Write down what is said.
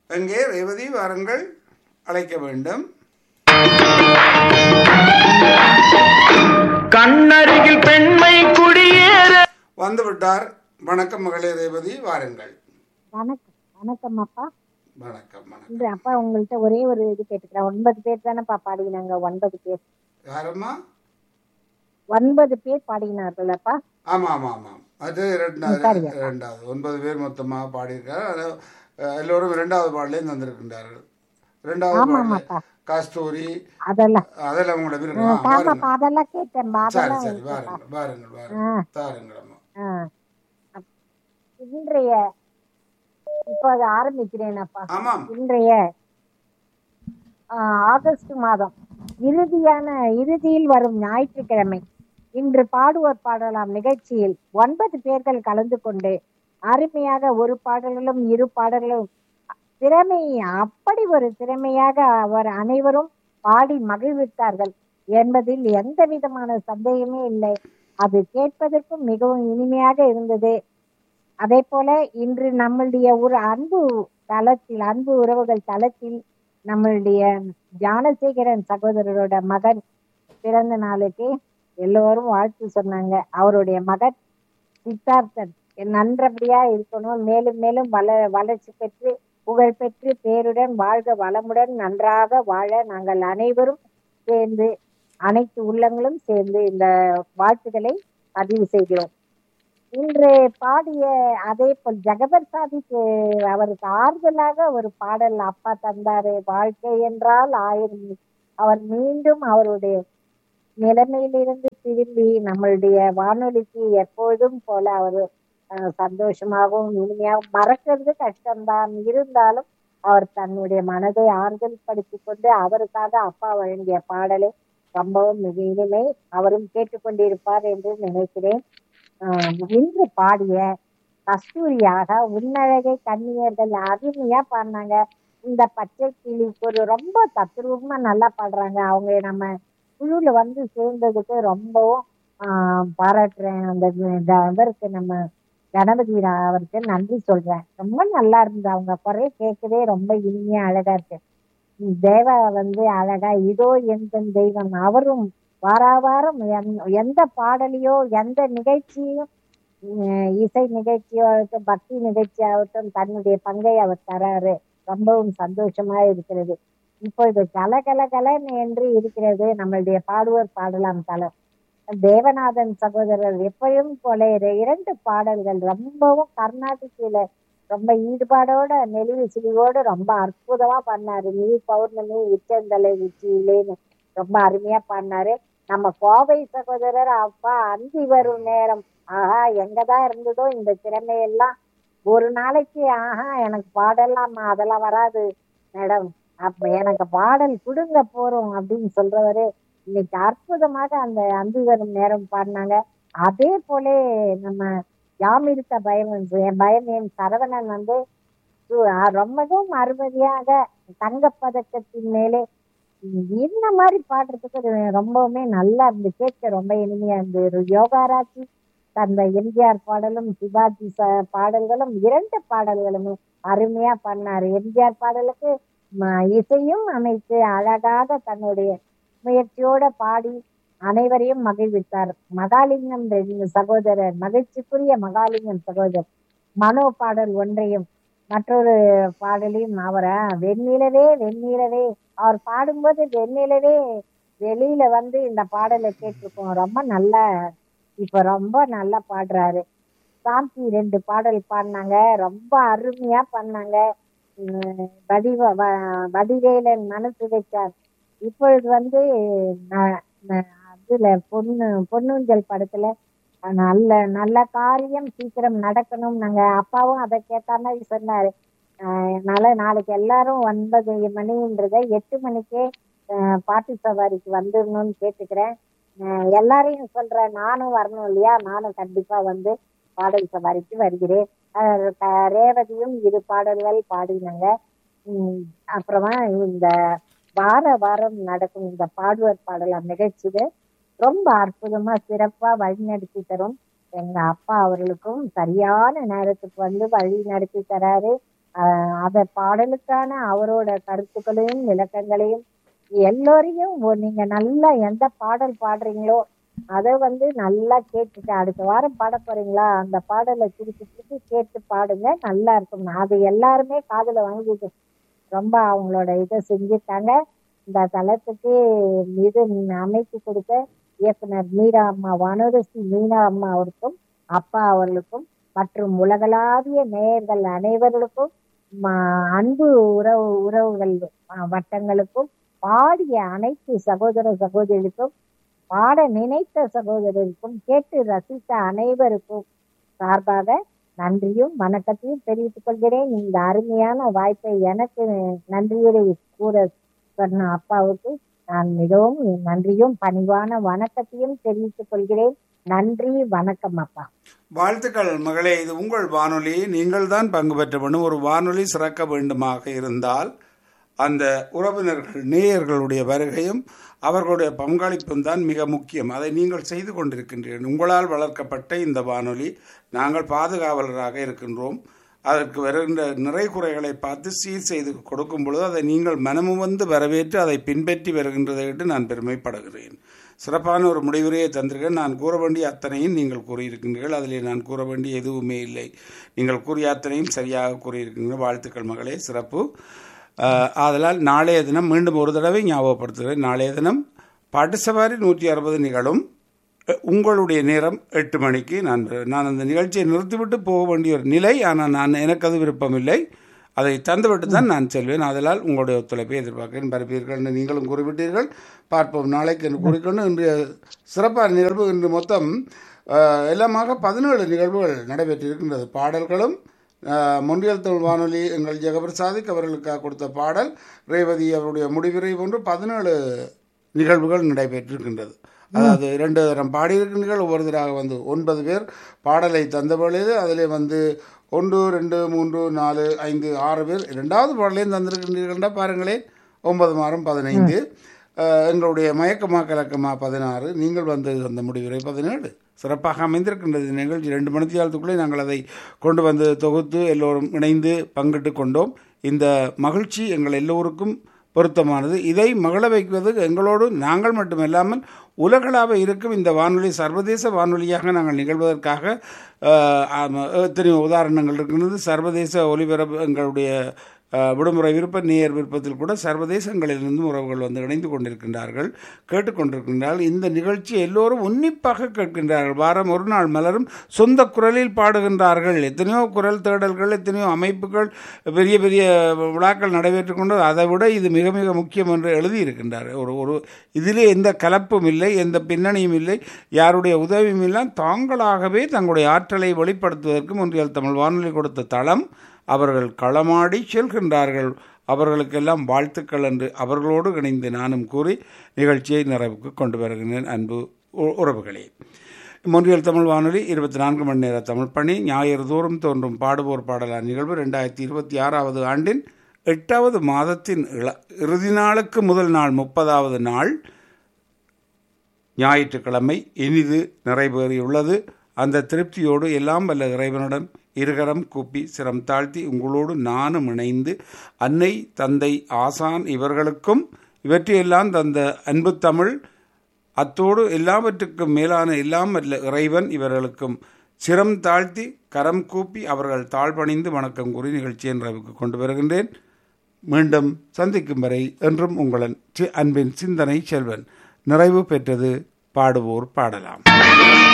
எங்கே ரேவதி வாருங்கள் அழைக்க வேண்டும் கண்ணருகில் பெண்மை குடியேற வந்து விட்டார் வணக்கம் மகளே ரேவதி வாருங்கள் வணக்கம் வணக்கம் அப்பா வணக்கம் வணக்கம் இன்று அப்பா உங்கள்கிட்ட ஒரே ஒரு இது கேட்டுக்கிறேன் ஒன்பது பேர் தானேப்பா பாடினாங்க ஒன்பது பேர் யாரம்மா ஒன்பது பேர் பாடினார்கள் அப்பா ஆமாம் ஆமாம் ஆமாம் அது ரெண்டாவது சரிங்க. ரெண்டாவது ஒன்பது பேர் மொத்தமாக பாடியிருக்கார் அது, அஹ், எல்லோரும் இரண்டாவது பாடலையும் தந்திருக்கின்றார்கள் இரண்டாவது ஆமாம் பாடல அப்பா கஸ்தூரி அதெல்லாம் அதெல்லாம் உங்களோட விருப்பம் ஆ, ஆமாப்பா வாருங்கள் அதெல்லாம் கேட்டேன் சரி அதெல்லாம் சரி வாருங்கள் வாருங்கள் ஆ. வாருங்கள் தாருங்கள் அம்மா ஆ. அப்- இன்றைய இப்போது ஆரம்பிக்கிறேன் அப்பா ஆமாம் இன்றைய ஆ, ஆகஸ்ட் மாதம் இறுதியான இறுதியில் வரும் ஞாயிற்றுக்கிழமை இன்று பாடுவோர் பாடலாம் நிகழ்ச்சியில் ஒன்பது பேர்கள் கலந்து கொண்டு அருமையாக ஒரு பாடல்களும் இரு பாடல்களும் திறமை அப்படி ஒரு திறமையாக அவர் அனைவரும் பாடி மகிழ்வித்தார்கள் என்பதில் எந்த விதமான சந்தேகமே இல்லை அது கேட்பதற்கும் மிகவும் இனிமையாக இருந்தது அதே போல இன்று நம்மளுடைய ஒரு அன்பு தளத்தில் அன்பு உறவுகள் தளத்தில் நம்மளுடைய ஞானசேகரன் சகோதரரோட மகன் பிறந்த நாளுக்கு எல்லோரும் வாழ்த்து சொன்னாங்க அவருடைய மகன் சித்தார்த்தன் நன்றபடியா இருக்கணும் மேலும் மேலும் வள வளர்ச்சி பெற்று புகழ் பெற்று பேருடன் வாழ்க வளமுடன் நன்றாக வாழ நாங்கள் அனைவரும் சேர்ந்து அனைத்து உள்ளங்களும் சேர்ந்து இந்த வாழ்த்துக்களை பதிவு செய்கிறோம் இன்று பாடிய அதே போல் ஜெகபர் சாதிக்கு அவருக்கு ஆறுதலாக ஒரு பாடல் அப்பா தந்தாரு வாழ்க்கை என்றால் ஆயிரம் அவர் மீண்டும் அவருடைய நிலைமையிலிருந்து திரும்பி நம்மளுடைய வானொலிக்கு எப்பொழுதும் போல அவர் அஹ், சந்தோஷமாகவும் இனிமையாகவும் மறக்கிறது கஷ்டம்தான் இருந்தாலும் அவர் தன்னுடைய மனதை ஆறுதல் படுத்தி கொண்டு அவருக்காக அப்பா வழங்கிய பாடலை ரொம்பவும் மிக இனிமை அவரும் கேட்டுக்கொண்டிருப்பார் என்று நினைக்கிறேன் ஆஹ் இன்று பாடிய கஸ்தூரியாக உன்னழகை கண்ணியர்கள் அருமையா பாடினாங்க இந்த பச்சை கிளி ஒரு ரொம்ப தத்ரூபமா நல்லா பாடுறாங்க அவங்க நம்ம குழுல வந்து சேர்ந்ததுக்கு ரொம்பவும் ஆஹ் பாராட்டுறேன் அந்த இந்த இவருக்கு நம்ம கணபதி ரா- அவருக்கு நன்றி சொல்றேன் ரொம்ப நல்லா இருந்தது அவங்க குறைய கேட்கவே ரொம்ப இனிமையா அழகா இருக்கு உம் தேவா வந்து அழகா இதோ எந்த தெய்வம் அவரும் வாரா வாரம் எந்- எந்த பாடலையோ எந்த நிகழ்ச்சியும் உம் இசை நிகழ்ச்சியாகட்டும் பக்தி நிகழ்ச்சியாகட்டும் தன்னுடைய பங்கை அவர் தராரு ரொம்பவும் சந்தோஷமா இருக்கிறது இப்பொழுது கல கல கலன் என்று இருக்கிறது நம்மளுடைய பாடுவோர் பாடலாம் தலம் தேவநாதன் சகோதரர் எப்பயும் போல இரு- இரண்டு பாடல்கள் ரொம்பவும் கர்நாடகில ரொம்ப ஈடுபாடோட நெளிவு சிலிவோட ரொம்ப அற்புதமா பண்ணாரு நீ பௌர்ணமி உச்சந்தலை உச்சியிலேன்னு ரொம்ப அருமையா பண்ணாரு நம்ம கோவை சகோதரர் அப்பா அந்தி வரும் நேரம் ஆஹா எங்கதான் இருந்ததோ இந்த திறமையெல்லாம் ஒரு நாளைக்கு ஆஹா எனக்கு பாடலாமா அதெல்லாம் வராது மேடம் அப்ப எனக்கு பாடல் கொடுங்க போறோம் அப்படின்னு சொல்றவரு இன்னைக்கு அற்புதமாக அந்த அந்தி வரும் நேரம் பாடினாங்க அதே போல நம்ம யாமிருக்க பயம் என் பயம் என் சரவணன் வந்து சு- அஹ் ரொம்பவும் அருமதியாக தங்கப்பதக்கத்தின் மேலே உம் இந்த மாதிரி பாடுறதுக்கு அது ரொம்பவுமே நல்லா இருந்து கேட்க ரொம்ப இனிமையா இருந்தது யோகாராட்சி அந்த எம்ஜிஆர் பாடலும் சிவாஜி ச- பாடல்களும் இரண்டு பாடல்களுமே அருமையா பண்ணாரு எம்ஜிஆர் பாடலுக்கு ம- இசையும் அமைத்து அழகாக தன்னுடைய முயற்சியோட பாடி அனைவரையும் மகிழ்வித்தார் மகாலிங்கம் ரெண்டு சகோதரர் மகிழ்ச்சிக்குரிய மகாலிங்கம் சகோதரர் மனோ பாடல் ஒன்றையும் மற்றொரு பாடலையும் அவரை வெண்ணிலவே வெண்ணிலவே அவர் பாடும்போது வெண்ணிலவே வெளியில வந்து இந்த பாடலை கேட்டிருக்கோம் ரொம்ப நல்லா இப்ப ரொம்ப நல்லா பாடுறாரு சாந்தி ரெண்டு பாடல் பாடினாங்க ரொம்ப அருமையா பண்ணாங்க உம் வடிவ வ- வடிவேலன் மனசு வைத்தார் இப்பொழுது வந்து ந- ந- அதுல பொண்ணு பொன்னுஞ்சல் படத்துல நல்ல நல்ல காரியம் சீக்கிரம் நடக்கணும் நாங்க அப்பாவும் அதை கேட்ட மாதிரி சொன்னாரு ஆஹ் அதனால நாளைக்கு எல்லாரும் ஒன்பது மணின்றத எட்டு மணிக்கே ஆஹ் பாட்டு சவாரிக்கு வந்துடணும்னு கேட்டுக்கிறேன் ஆஹ் எல்லாரையும் சொல்றேன் நானும் வரணும் இல்லையா நானும் கண்டிப்பா வந்து பாடல் சவாரிக்கு வருகிறேன் ஆஹ் க- ரேவதியும் இரு பாடல்கள் பாடினாங்க உம் அப்புறமா இந்த வார வாரம் நடக்கும் இந்த பாடுவர் பாடலாம் நிகழ்ச்சியில ரொம்ப அற்புதமா சிறப்பா வழி நடத்தி தரும் எங்க அப்பா அவர்களுக்கும் சரியான நேரத்துக்கு வந்து வழி நடத்தி தராரு ஆஹ் அத பாடலுக்கான அவரோட கருத்துக்களையும் விளக்கங்களையும் எல்லோரையும் ஒ- நீங்க நல்லா எந்த பாடல் பாடுறீங்களோ அதை வந்து நல்லா கேட்டுட்டு அடுத்த வாரம் பாட போறீங்களா அந்த பாடலை திருப்பி திருப்பி கேட்டு பாடுங்க நல்லா இருக்கும் அது எல்லாருமே காதுல வாங்கிட்டு ரொம்ப அவங்களோட இதை செஞ்சுட்டாங்க இந்த தளத்துக்கு இது அமைத்து கொடுத்த இயக்குனர் மீரா அம்மா வானரசி மீரா அம்மா அவருக்கும் அப்பா அவர்களுக்கும் மற்றும் உலகளாவிய நேயர்கள் அனைவர்களுக்கும் ம- அன்பு உறவு உறவுகள் அஹ், வட்டங்களுக்கும் பாடிய அனைத்து சகோதர சகோதரிகளுக்கும் பாட நினைத்த சகோதரருக்கும் கேட்டு ரசித்த அனைவருக்கும் சார்பாக நன்றியும் வணக்கத்தையும் தெரிவித்துக் கொள்கிறேன் இந்த அருமையான வாய்ப்பை எனக்கு நன்றியுரை கூற சொன்ன அப்பாவுக்கு நான் மிகவும் நன்றியும் பணிவான வணக்கத்தையும் தெரிவித்துக் கொள்கிறேன் நன்றி வணக்கம் அப்பா வாழ்த்துக்கள் மகளே இது உங்கள் வானொலி நீங்கள் தான் பங்கு பெற்ற வேண்டும் ஒரு வானொலி சிறக்க வேண்டுமாக இருந்தால் அந்த உறவினர்கள் நேயர்களுடைய வருகையும் அவர்களுடைய பங்களிப்பும் தான் மிக முக்கியம் அதை நீங்கள் செய்து கொண்டிருக்கின்றீர்கள் உங்களால் வளர்க்கப்பட்ட இந்த வானொலி நாங்கள் பாதுகாவலராக இருக்கின்றோம் அதற்கு வருகின்ற நிறை குறைகளை பார்த்து சீர் செய்து கொடுக்கும் பொழுது அதை நீங்கள் மனமு வந்து வரவேற்று அதை பின்பற்றி வருகின்றதை விட்டு நான் பெருமைப்படுகிறேன் சிறப்பான ஒரு முடிவுரையை தந்திருக்கேன் நான் கூற வேண்டிய அத்தனையும் நீங்கள் கூறியிருக்கின்றீர்கள் அதில் நான் கூற வேண்டிய எதுவுமே இல்லை நீங்கள் கூறிய அத்தனையும் சரியாக கூறியிருக்கின்ற வாழ்த்துக்கள் மகளே சிறப்பு ஆஹ், ஆதலால் நாளைய தினம் மீண்டும் ஒரு தடவை ஞாபகப்படுத்துகிறேன் நாளைய தினம் பாட்டு சவாரி நூற்றி அறுபது நிகழும் அஹ், உங்களுடைய நேரம் எட்டு மணிக்கு நான் நான் அந்த நிகழ்ச்சியை நிறுத்திவிட்டு போக வேண்டிய ஒரு நிலை ஆனால் நான் எனக்கு அது விருப்பமில்லை அதை தந்துவிட்டு தான் நான் செல்வேன் அதனால் உங்களுடைய ஒத்துழைப்பை எதிர்பார்க்கிறேன் பரப்பீர்கள் என்று நீங்களும் குறிப்பிட்டீர்கள் பார்ப்போம் நாளைக்கு என்று கூறிக்கொண்டு இன்றைய சிறப்பான நிகழ்வு இன்று மொத்தம் அஹ், எல்லாமாக பதினேழு நிகழ்வுகள் நடைபெற்றிருக்கின்றது பாடல்களும் அஹ், மொன்றியல் தமிழ் வானொலி எங்கள் ஜெகபிரசாதிக் அவர்களுக்காக கொடுத்த பாடல் ரேவதி அவருடைய முடிவுரை போன்று பதினேழு நிகழ்வுகள் நடைபெற்றிருக்கின்றது அதாவது இரண்டு தரம் பாடியிருக்கின்றீர்கள் ஒவ்வொருத்தராக வந்து ஒன்பது பேர் பாடலை தந்த பொழுது அதிலே வந்து ஒன்று ரெண்டு மூன்று நாலு ஐந்து ஆறு பேர் இரண்டாவது பாடலையும் தந்திருக்கின்றீர்கள்டா பாருங்களேன் ஒன்பது மாதம் பதினைந்து அஹ், எங்களுடைய மயக்கமா கலக்கமா பதினாறு நீங்கள் வந்தது அந்த முடிவுரை பதினேழு சிறப்பாக அமைந்திருக்கின்றது இந்த நிகழ்ச்சி ரெண்டு மணித்தியாலத்துக்குள்ளே நாங்கள் அதை கொண்டு வந்து தொகுத்து எல்லோரும் இணைந்து பங்கிட்டு கொண்டோம் இந்த மகிழ்ச்சி எங்கள் எல்லோருக்கும் பொருத்தமானது இதை மகள வைப்பது எங்களோடு நாங்கள் மட்டுமல்லாமல் உலகளாவ இருக்கும் இந்த வானொலி சர்வதேச வானொலியாக நாங்கள் நிகழ்வதற்காக அஹ், ஆம, எத்தனையோ உதாரணங்கள் இருக்கின்றது சர்வதேச ஒலிபரப்பு எங்களுடைய அஹ், விடுமுறை விருப்ப நேயர் விருப்பத்தில் கூட சர்வதேசங்களிலிருந்து உறவுகள் வந்து இணைந்து கொண்டிருக்கின்றார்கள் கேட்டுக்கொண்டிருக்கின்றார்கள் இந்த நிகழ்ச்சி எல்லோரும் உன்னிப்பாக கேட்கின்றார்கள் வாரம் ஒரு நாள் மலரும் சொந்த குரலில் பாடுகின்றார்கள் எத்தனையோ குரல் தேடல்கள் எத்தனையோ அமைப்புகள் பெரிய பெரிய விழாக்கள் நடைபெற்றுக் கொண்டு அதை விட இது மிக மிக முக்கியம் என்று எழுதியிருக்கின்றார் ஒரு ஒரு இதிலே எந்த கலப்பும் இல்லை எந்த பின்னணியும் இல்லை யாருடைய உதவியும் இல்லை தாங்களாகவே தங்களுடைய ஆற்றலை வெளிப்படுத்துவதற்கு ஒன்றியல் தமிழ் வானொலி கொடுத்த தளம் அவர்கள் களமாடி செல்கின்றார்கள் அவர்களுக்கெல்லாம் வாழ்த்துக்கள் என்று அவர்களோடு இணைந்து நானும் கூறி நிகழ்ச்சியை நிறைவுக்கு கொண்டு வருகின்றேன் அன்பு உ- உறவுகளே மொன்றியல் தமிழ் வானொலி இருபத்தி நான்கு மணி நேர தமிழ் பணி ஞாயிறு தோறும் தோன்றும் பாடுவோர் பாடலார் நிகழ்வு ரெண்டாயிரத்தி இருபத்தி ஆறாவது ஆண்டின் எட்டாவது மாதத்தின் இள இறுதி நாளுக்கு முதல் நாள் முப்பதாவது நாள் ஞாயிற்றுக்கிழமை இனிது நிறைவேறியுள்ளது அந்த திருப்தியோடு எல்லாம் வல்ல இறைவனுடன் இருகரம் கூப்பி சிரம் தாழ்த்தி உங்களோடு நானும் இணைந்து அன்னை தந்தை ஆசான் இவர்களுக்கும் இவற்றையெல்லாம் தந்த அன்பு தமிழ் அத்தோடு எல்லாவற்றுக்கும் மேலான எல்லாம் வல்ல இறைவன் இவர்களுக்கும் சிரம் தாழ்த்தி கரம் கூப்பி அவர்கள் தாழ்பணிந்து வணக்கம் கூறி நிகழ்ச்சி என்றவுக்கு கொண்டு வருகின்றேன் மீண்டும் சந்திக்கும் வரை என்றும் உங்களின் சி- அன்பின் சிந்தனை செல்வன் நிறைவு பெற்றது பாடுவோர் பாடலாம்